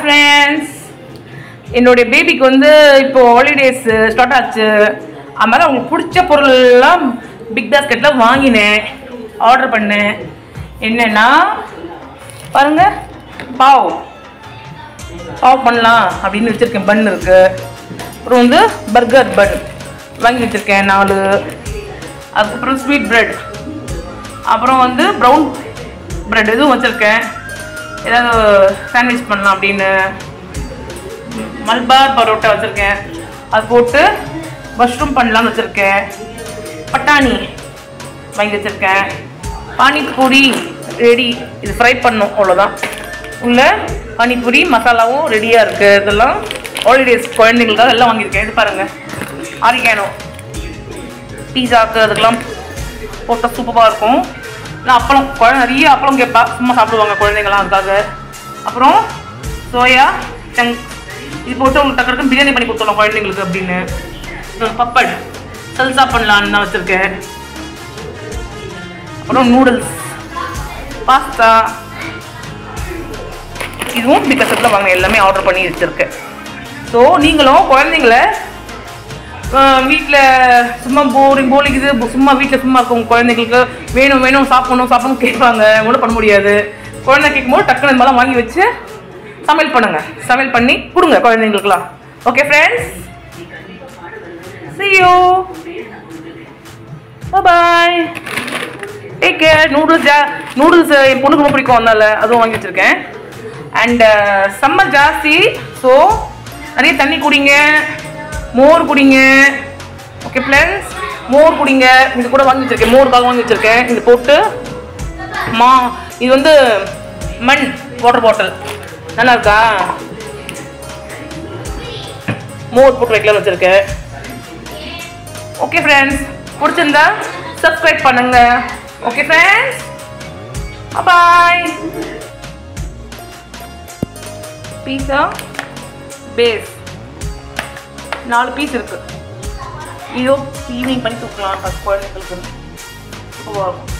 friends என்னுடைய பேபிக்கு வந்து இப்போ ஹாலிடேஸ் ஸ்டார்ட் ஆச்சு அதனால அவங்களுக்கு பிடிச்ச பொருள்லாம் பிக் பாஸ்கெட்டில் வாங்கினேன் ஆர்டர் பண்ணேன் என்னன்னா பாருங்க பாவ் பாவ் பண்ணலாம் அப்படின்னு வச்சுருக்கேன் பன் இருக்கு அப்புறம் வந்து பர்கர் பன் வாங்கி வச்சுருக்கேன் நாலு அதுக்கப்புறம் ஸ்வீட் பிரெட் அப்புறம் வந்து ப்ரௌன் பிரெட் இதுவும் வச்சுருக்கேன் ஏதாவது சாண்ட்விச் பண்ணலாம் அப்படின்னு மல்பார் பரோட்டா வச்சுருக்கேன் அது போட்டு மஷ்ரூம் பண்ணலாம்னு வச்சுருக்கேன் பட்டாணி வாங்கி வச்சுருக்கேன் பானிபூரி ரெடி இது ஃப்ரை பண்ணும் அவ்வளோதான் உள்ள பானிபூரி மசாலாவும் ரெடியாக இருக்குது இதெல்லாம் ஹாலிடேஸ் குழந்தைங்களுக்காக எல்லாம் வாங்கியிருக்கேன் இது பாருங்கள் ஆரிகானோ பீஸாக்கு அதுக்கெல்லாம் போட்டால் சூப்பராக இருக்கும் நான் அப்பளம் குழந்தை நிறைய அப்பளம் கேட்பா சும்மா சாப்பிடுவாங்க குழந்தைங்களாம் அதுக்காக அப்புறம் சோயா சங் இது போட்டு உங்களுக்கு டக்கு டக்குன்னு பிரியாணி பண்ணி கொடுத்துடலாம் குழந்தைங்களுக்கு அப்படின்னு அப்புறம் பப்பட் சல்சா பண்ணலான்னு தான் வச்சுருக்கேன் அப்புறம் நூடுல்ஸ் பாஸ்தா இதுவும் பிக்கசத்தில் வாங்க எல்லாமே ஆர்டர் பண்ணி வச்சுருக்கேன் ஸோ நீங்களும் குழந்தைங்கள வீட்டில் சும்மா போரிங் போலிக்குது பு- சும்மா வீட்டில் சும்மா இருக்கும் குழந்தைங்களுக்கு வேணும் வேணும் சாப்பிடணும் சாப்பிடணும் கேட்பாங்க ஒன்றும் பண்ண முடியாது குழந்தை கேட்கும்போது டக்குனு இந்த மாதிரிலாம் வாங்கி வச்சு சமையல் பண்ணுங்க சமையல் பண்ணி கொடுங்க குழந்தைங்களுக்குலாம் okay friends see you bye take care noodles noodles என் பொண்ணுக்கு ரொம்ப பிடிக்கும் அதனால அதுவும் வாங்கி வச்சிருக்கேன் அண்ட் சம்மர் ஜாஸ்தி ஸோ நிறைய தண்ணி குடிங்க மோர் குடிங்க ஓகே ஃப்ரெண்ட்ஸ் மோர் குடிங்க இது கூட வாங்கி வச்சிருக்கேன் மோருக்காக வாங்கி வச்சிருக்கேன் இது போட்டு மா இது வந்து மண் வாட்டர் பாட்டில் நல்லா இருக்கா மோர் போட்டு வைக்கலாம்னு வச்சிருக்கேன் ஓகே ஃப்ரெண்ட்ஸ் பிடிச்சிருந்தா சப்ஸ்கிரைப் பண்ணுங்க okay friends bye pizza base நாலு பீஸ் இருக்கு இதோ ஈவினிங் பண்ணி தூக்கலாம் குழந்தைங்களுக்கு சூப்பராக இருக்கும்